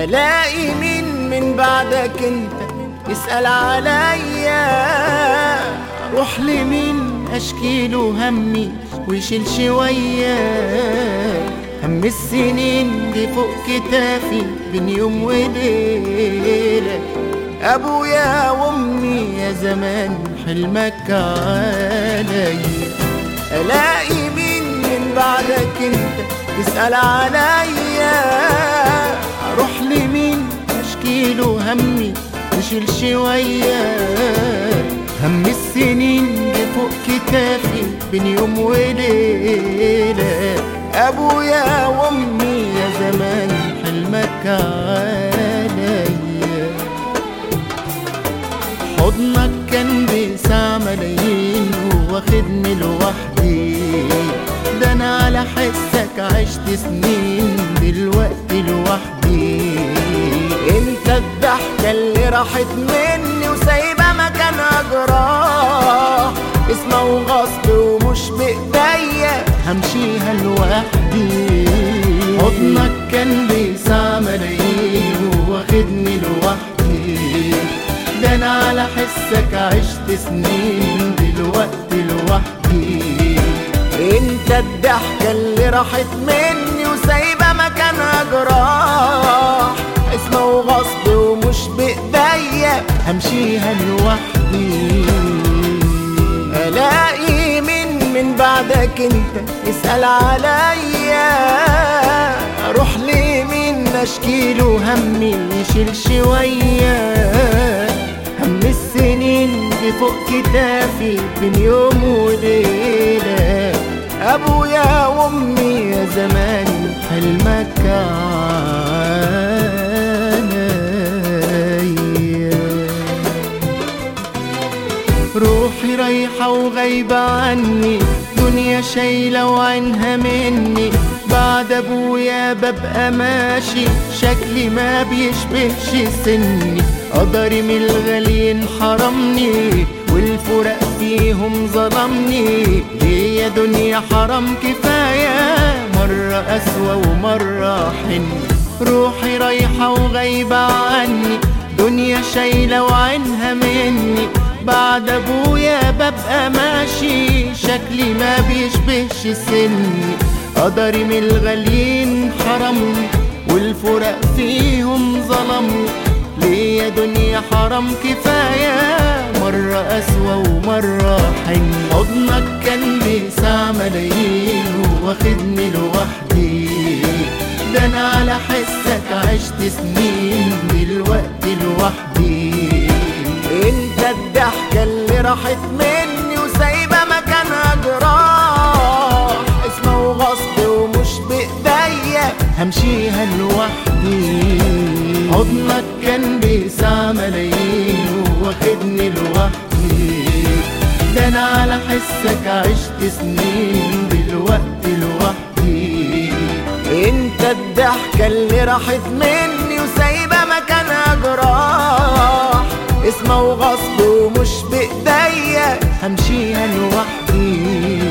الاقي مين من بعدك انت يسأل عليا اروح لمين اشكي له همي ويشيل شوية هم السنين دي فوق كتافي بين يوم وليلة ابويا وامي يا زمان حلمك عليا الاقي مين من بعدك انت يسأل عليا اروح لمين اشكي له همي وشيل شوية هم السنين دي فوق كتافي بين يوم وليلة ابويا وامي يا زمان حلمك عليا حضنك كان بيسع ملايين واخدني لوحدي ده انا على حسك عشت سنين دلوقتي لوحدي انت الضحكة اللي راحت مني وسايبة مكانها جراح اسمه وغصب ومش بايديا همشيها لوحدي حضنك كان بيسع ملايين واخدني لوحدي ده انا على حسك عشت سنين دلوقتي لوحدي انت الضحكة اللي راحت مني وسايبة مكانها جراح اسمه وغصب ومش بايديا همشيها لوحدي الاقي مين من بعدك انت يسأل عليا اروح لمين اشكي له همي يشيل شوية هم السنين دي فوق كتافي بين يوم وليلة ابويا وامي يا زمان حلمك عليا روحي رايحة وغايبة عني دنيا شايلة وعينها مني بعد ابويا ببقى ماشي شكلي ما بيشبهش سني قدري من الغاليين حرمني والفرق فيهم ظلمني ليه يا دنيا حرام كفاية مرة أسوأ ومرة حن روحي رايحة وغايبة عني دنيا شايلة وعينها مني بعد ابويا ببقى ماشي شكلي ما بيشبهش سني قدري من الغاليين حرمني والفرق فيهم ظلمني ليه يا دنيا حرام كفاية مرة أسوأ ومرة حن حضنك كان بيسع ملايين واخدني لوحدي ده أنا على حسك عشت سنين دلوقتي لوحدي انت الضحكة اللي راحت مني وسايبة مكانها جراح اسمه وغصب ومش بايديا همشيها لوحدي حضنك كان بيسع ملايين واخدني لوحدي ده انا على حسك عشت سنين دلوقتي لوحدي انت الضحكة اللي راحت مني وسايبة مكانها جراح اسمه وغصب ومش بايديا همشيها لوحدي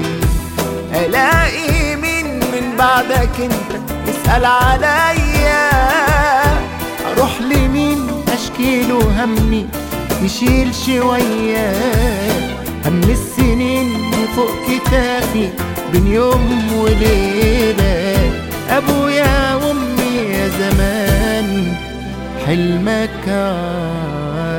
الاقي مين من بعدك انت يسأل عليا اروح لمين اشكي له همي يشيل شوية هم السنين فوق كتافي بين يوم وليلة ابويا وامي يا زمان حلمك